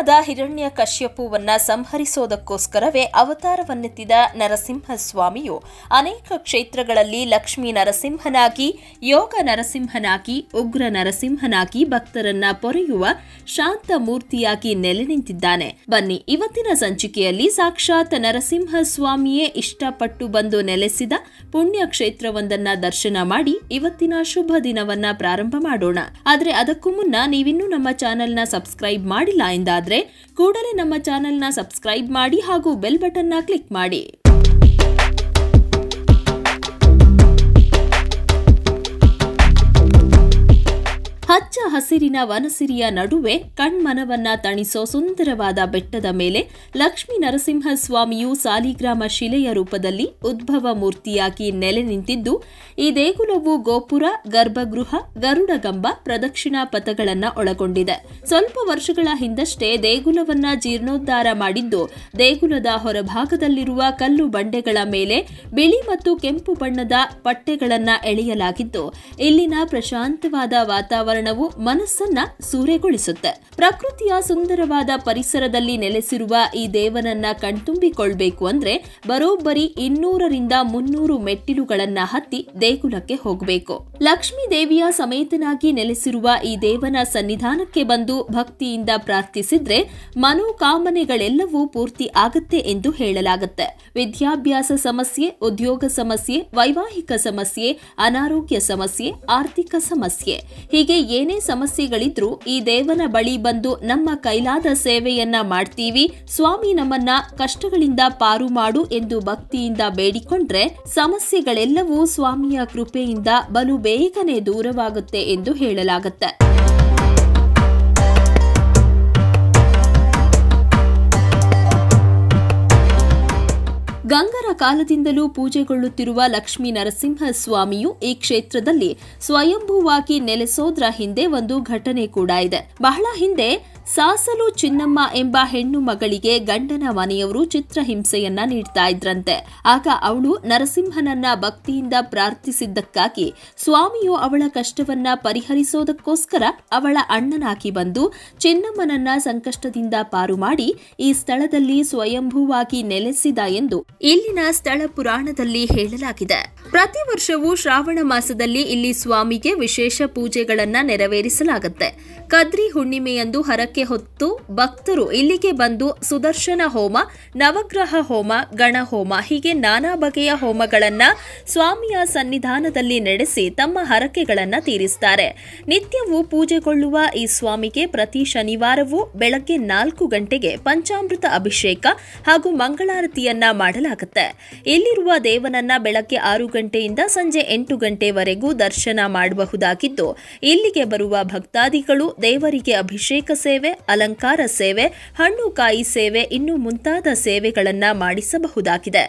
ದೈತ್ಯನಾದ ಹಿರಣ್ಯ ಕಶ್ಯಪುವನ್ನ ಸಂಹರಿಸೋದಕ್ಕೋಸ್ಕರವೇ ಅವತಾರವನ್ನೆತ್ತಿದ ನರಸಿಂಹಸ್ವಾಮಿಯು ಅನೇಕ ಕ್ಷೇತ್ರಗಳಲ್ಲಿ ಲಕ್ಷ್ಮೀ ನರಸಿಂಹನಾಗಿ ಯೋಗ ನರಸಿಂಹನಾಗಿ ಉಗ್ರ ನರಸಿಂಹನಾಗಿ ಭಕ್ತರನ್ನ ಪೊರೆಯುವ ಶಾಂತ ಮೂರ್ತಿಯಾಗಿ ನೆಲೆ ನಿಂತಿದ್ದಾನೆ ಬನ್ನಿ ಇವತ್ತಿನ ಸಂಚಿಕೆಯಲ್ಲಿ ಸಾಕ್ಷಾತ್ ನರಸಿಂಹ ಸ್ವಾಮಿಯೇ ಇಷ್ಟಪಟ್ಟು ಬಂದು ನೆಲೆಸಿದ ಪುಣ್ಯ ಕ್ಷೇತ್ರವೊಂದನ್ನ ದರ್ಶನ ಮಾಡಿ ಇವತ್ತಿನ ಶುಭ ದಿನವನ್ನ ಪ್ರಾರಂಭ ಮಾಡೋಣ ಆದ್ರೆ ಅದಕ್ಕೂ ಮುನ್ನ ನೀವಿನ್ನೂ ನಮ್ಮ ಚಾನೆಲ್ನ ಸಬ್ಸ್ಕ್ರೈಬ್ ಮಾಡಿಲ್ಲ ಎಂದಾದ್ರೆ ಕೂಡಲೇ ನಮ್ಮ ಚಾನೆಲ್ನ ಸಬ್ಸ್ಕ್ರೈಬ್ ಮಾಡಿ ಹಾಗೂ ಬೆಲ್ ಬಟನ್ನ ಕ್ಲಿಕ್ ಮಾಡಿ ಹಚ್ಚ ಹಸಿರಿನ ವನಸಿರಿಯ ನಡುವೆ ಕಣ್ಮನವನ್ನ ತಣಿಸೋ ಸುಂದರವಾದ ಬೆಟ್ಟದ ಮೇಲೆ ಲಕ್ಷ್ಮೀ ನರಸಿಂಹಸ್ವಾಮಿಯು ಸಾಲಿಗ್ರಾಮ ಶಿಲೆಯ ರೂಪದಲ್ಲಿ ಉದ್ಭವ ಮೂರ್ತಿಯಾಗಿ ನೆಲೆ ನಿಂತಿದ್ದು ಈ ದೇಗುಲವು ಗೋಪುರ ಗರ್ಭಗೃಹ ಗರುಡಗಂಬ ಪ್ರದಕ್ಷಿಣಾ ಪಥಗಳನ್ನ ಒಳಗೊಂಡಿದೆ ಸ್ವಲ್ಪ ವರ್ಷಗಳ ಹಿಂದಷ್ಟೇ ದೇಗುಲವನ್ನ ಜೀರ್ಣೋದ್ಧಾರ ಮಾಡಿದ್ದು ದೇಗುಲದ ಹೊರಭಾಗದಲ್ಲಿರುವ ಕಲ್ಲು ಬಂಡೆಗಳ ಮೇಲೆ ಬಿಳಿ ಮತ್ತು ಕೆಂಪು ಬಣ್ಣದ ಪಟ್ಟೆಗಳನ್ನ ಎಳೆಯಲಾಗಿದ್ದು ಇಲ್ಲಿನ ಪ್ರಶಾಂತವಾದ ವಾತಾವರಣವು ಮನಸ್ಸನ್ನ ಸೂರೆಗೊಳಿಸುತ್ತೆ ಪ್ರಕೃತಿಯ ಸುಂದರವಾದ ಪರಿಸರದಲ್ಲಿ ನೆಲೆಸಿರುವ ಈ ದೇವನನ್ನ ಕಣ್ತುಂಬಿಕೊಳ್ಬೇಕು ಅಂದ್ರೆ ಬರೋಬ್ಬರಿ ಇನ್ನೂರರಿಂದ ಮುನ್ನೂರು ಮೆಟ್ಟಿಲುಗಳನ್ನ ಹತ್ತಿ ದೇಗುಲಕ್ಕೆ ಹೋಗಬೇಕು ಲಕ್ಷ್ಮೀ ದೇವಿಯ ಸಮೇತನಾಗಿ ನೆಲೆಸಿರುವ ಈ ದೇವನ ಸನ್ನಿಧಾನಕ್ಕೆ ಬಂದು ಭಕ್ತಿಯಿಂದ ಪ್ರಾರ್ಥಿಸಿದ್ರೆ ಮನೋಕಾಮನೆಗಳೆಲ್ಲವೂ ಪೂರ್ತಿ ಆಗುತ್ತೆ ಎಂದು ಹೇಳಲಾಗುತ್ತೆ ವಿದ್ಯಾಭ್ಯಾಸ ಸಮಸ್ಯೆ ಉದ್ಯೋಗ ಸಮಸ್ಯೆ ವೈವಾಹಿಕ ಸಮಸ್ಯೆ ಅನಾರೋಗ್ಯ ಸಮಸ್ಯೆ ಆರ್ಥಿಕ ಸಮಸ್ಯೆ ಹೀಗೆ ಏನೇ ಸಮಸ್ಯೆಗಳಿದ್ರೂ ಈ ದೇವನ ಬಳಿ ಬಂದು ನಮ್ಮ ಕೈಲಾದ ಸೇವೆಯನ್ನ ಮಾಡ್ತೀವಿ ಸ್ವಾಮಿ ನಮ್ಮನ್ನ ಕಷ್ಟಗಳಿಂದ ಪಾರು ಮಾಡು ಎಂದು ಭಕ್ತಿಯಿಂದ ಬೇಡಿಕೊಂಡ್ರೆ ಸಮಸ್ಯೆಗಳೆಲ್ಲವೂ ಸ್ವಾಮಿಯ ಕೃಪೆಯಿಂದ ಬಲು ಬೇಗನೆ ದೂರವಾಗುತ್ತೆ ಎಂದು ಹೇಳಲಾಗುತ್ತೆ ಗಂಗರ ಕಾಲದಿಂದಲೂ ಪೂಜೆಗೊಳ್ಳುತ್ತಿರುವ ಲಕ್ಷ್ಮೀ ನರಸಿಂಹ ಸ್ವಾಮಿಯು ಈ ಕ್ಷೇತ್ರದಲ್ಲಿ ಸ್ವಯಂಭೂವಾಗಿ ನೆಲೆಸೋದ್ರ ಹಿಂದೆ ಒಂದು ಘಟನೆ ಕೂಡ ಇದೆ ಬಹಳ ಹಿಂದೆ ಸಾಸಲು ಚಿನ್ನಮ್ಮ ಎಂಬ ಹೆಣ್ಣು ಮಗಳಿಗೆ ಗಂಡನ ಮನೆಯವರು ಚಿತ್ರಹಿಂಸೆಯನ್ನ ನೀಡ್ತಾ ಇದ್ರಂತೆ ಆಗ ಅವಳು ನರಸಿಂಹನನ್ನ ಭಕ್ತಿಯಿಂದ ಪ್ರಾರ್ಥಿಸಿದ್ದಕ್ಕಾಗಿ ಸ್ವಾಮಿಯು ಅವಳ ಕಷ್ಟವನ್ನ ಪರಿಹರಿಸೋದಕ್ಕೋಸ್ಕರ ಅವಳ ಅಣ್ಣನಾಗಿ ಬಂದು ಚಿನ್ನಮ್ಮನನ್ನ ಸಂಕಷ್ಟದಿಂದ ಪಾರು ಮಾಡಿ ಈ ಸ್ಥಳದಲ್ಲಿ ಸ್ವಯಂಭೂವಾಗಿ ನೆಲೆಸಿದ ಎಂದು ಇಲ್ಲಿನ ಸ್ಥಳ ಪುರಾಣದಲ್ಲಿ ಹೇಳಲಾಗಿದೆ ಪ್ರತಿ ವರ್ಷವೂ ಶ್ರಾವಣ ಮಾಸದಲ್ಲಿ ಇಲ್ಲಿ ಸ್ವಾಮಿಗೆ ವಿಶೇಷ ಪೂಜೆಗಳನ್ನ ನೆರವೇರಿಸಲಾಗುತ್ತೆ ಕದ್ರಿ ಹುಣ್ಣಿಮೆಯಂದು ಹರಕೆ ಹೊತ್ತು ಭಕ್ತರು ಇಲ್ಲಿಗೆ ಬಂದು ಸುದರ್ಶನ ಹೋಮ ನವಗ್ರಹ ಹೋಮ ಗಣಹೋಮ ಹೀಗೆ ನಾನಾ ಬಗೆಯ ಹೋಮಗಳನ್ನ ಸ್ವಾಮಿಯ ಸನ್ನಿಧಾನದಲ್ಲಿ ನಡೆಸಿ ತಮ್ಮ ಹರಕೆಗಳನ್ನ ತೀರಿಸ್ತಾರೆ ನಿತ್ಯವೂ ಪೂಜೆಗೊಳ್ಳುವ ಈ ಸ್ವಾಮಿಗೆ ಪ್ರತಿ ಶನಿವಾರವೂ ಬೆಳಗ್ಗೆ ನಾಲ್ಕು ಗಂಟೆಗೆ ಪಂಚಾಮೃತ ಅಭಿಷೇಕ ಹಾಗೂ ಮಂಗಳಾರತಿಯನ್ನ ಮಾಡಲಾಗುತ್ತೆ ಇಲ್ಲಿರುವ ದೇವನನ್ನ ಬೆಳಗ್ಗೆ ಆರು ಗಂಟೆಯಿಂದ ಸಂಜೆ ಎಂಟು ಗಂಟೆವರೆಗೂ ದರ್ಶನ ಮಾಡಬಹುದಾಗಿದ್ದು ಇಲ್ಲಿಗೆ ಬರುವ ಭಕ್ತಾದಿಗಳು ದೇವರಿಗೆ ಅಭಿಷೇಕ ಸೇವೆ ಅಲಂಕಾರ ಸೇವೆ ಹಣ್ಣು ಕಾಯಿ ಸೇವೆ ಇನ್ನು ಮುಂತಾದ ಸೇವೆಗಳನ್ನ ಮಾಡಿಸಬಹುದಾಗಿದೆ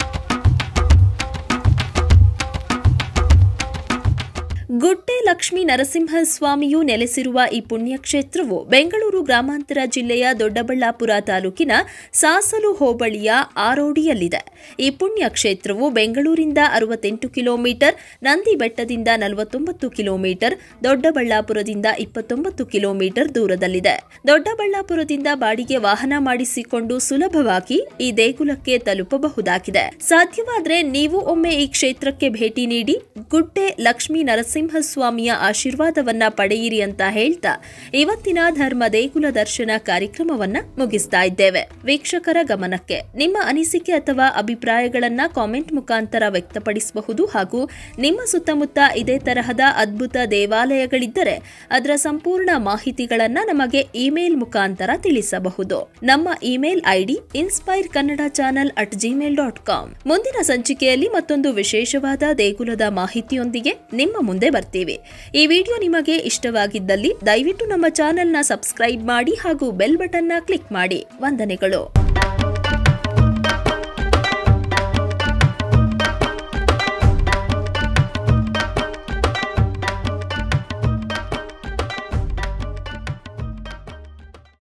ಗುಡ್ಡೆ ಲಕ್ಷ್ಮೀ ನರಸಿಂಹಸ್ವಾಮಿಯು ನೆಲೆಸಿರುವ ಈ ಪುಣ್ಯಕ್ಷೇತ್ರವು ಬೆಂಗಳೂರು ಗ್ರಾಮಾಂತರ ಜಿಲ್ಲೆಯ ದೊಡ್ಡಬಳ್ಳಾಪುರ ತಾಲೂಕಿನ ಸಾಸಲು ಹೋಬಳಿಯ ಆರೋಡಿಯಲ್ಲಿದೆ ಈ ಪುಣ್ಯಕ್ಷೇತ್ರವು ಬೆಂಗಳೂರಿಂದ ಅರವತ್ತೆಂಟು ಕಿಲೋಮೀಟರ್ ನಂದಿ ಬೆಟ್ಟದಿಂದ ನಲವತ್ತೊಂಬತ್ತು ಕಿಲೋಮೀಟರ್ ದೊಡ್ಡಬಳ್ಳಾಪುರದಿಂದ ಇಪ್ಪತ್ತೊಂಬತ್ತು ಕಿಲೋಮೀಟರ್ ದೂರದಲ್ಲಿದೆ ದೊಡ್ಡಬಳ್ಳಾಪುರದಿಂದ ಬಾಡಿಗೆ ವಾಹನ ಮಾಡಿಸಿಕೊಂಡು ಸುಲಭವಾಗಿ ಈ ದೇಗುಲಕ್ಕೆ ತಲುಪಬಹುದಾಗಿದೆ ಸಾಧ್ಯವಾದ್ರೆ ನೀವು ಒಮ್ಮೆ ಈ ಕ್ಷೇತ್ರಕ್ಕೆ ಭೇಟಿ ನೀಡಿ ಗುಡ್ಡೆ ಲಕ್ಷ್ಮೀ ನರಸಿಂಹಸ್ವಾಮಿಯ ಆಶೀರ್ವಾದವನ್ನ ಪಡೆಯಿರಿ ಅಂತ ಹೇಳ್ತಾ ಇವತ್ತಿನ ಧರ್ಮ ದೇಗುಲ ದರ್ಶನ ಕಾರ್ಯಕ್ರಮವನ್ನ ಮುಗಿಸ್ತಾ ಇದ್ದೇವೆ ವೀಕ್ಷಕರ ಗಮನಕ್ಕೆ ನಿಮ್ಮ ಅನಿಸಿಕೆ ಅಥವಾ ಅಭಿಪ್ರಾಯಗಳನ್ನ ಕಾಮೆಂಟ್ ಮುಖಾಂತರ ವ್ಯಕ್ತಪಡಿಸಬಹುದು ಹಾಗೂ ನಿಮ್ಮ ಸುತ್ತಮುತ್ತ ಇದೇ ತರಹದ ಅದ್ಭುತ ದೇವಾಲಯಗಳಿದ್ದರೆ ಅದರ ಸಂಪೂರ್ಣ ಮಾಹಿತಿಗಳನ್ನ ನಮಗೆ ಇಮೇಲ್ ಮುಖಾಂತರ ತಿಳಿಸಬಹುದು ನಮ್ಮ email ID inspire Kannada channel at Gmail dot com ಮುಂದಿನ ಸಂಚಿಕೆಯಲ್ಲಿ ಮತ್ತೊಂದು ವಿಶೇಷವಾದ ದೇಗುಲದ ಮಾಹಿತಿಯೊಂದಿಗೆ ನಿಮ್ಮ ಮುಂದೆ ಬರ್ತೀವಿ ಈ ವಿಡಿಯೋ ನಿಮಗೆ ಇಷ್ಟವಾಗಿದ್ದಲ್ಲಿ ದಯವಿಟ್ಟು ನಮ್ಮ ಚಾನೆಲ್ನ ಸಬ್ಸ್ಕ್ರೈಬ್ ಮಾಡಿ ಹಾಗೂ ಬೆಲ್ ಬಟನ್ನ ಕ್ಲಿಕ್ ಮಾಡಿ ವಂದನೆಗಳು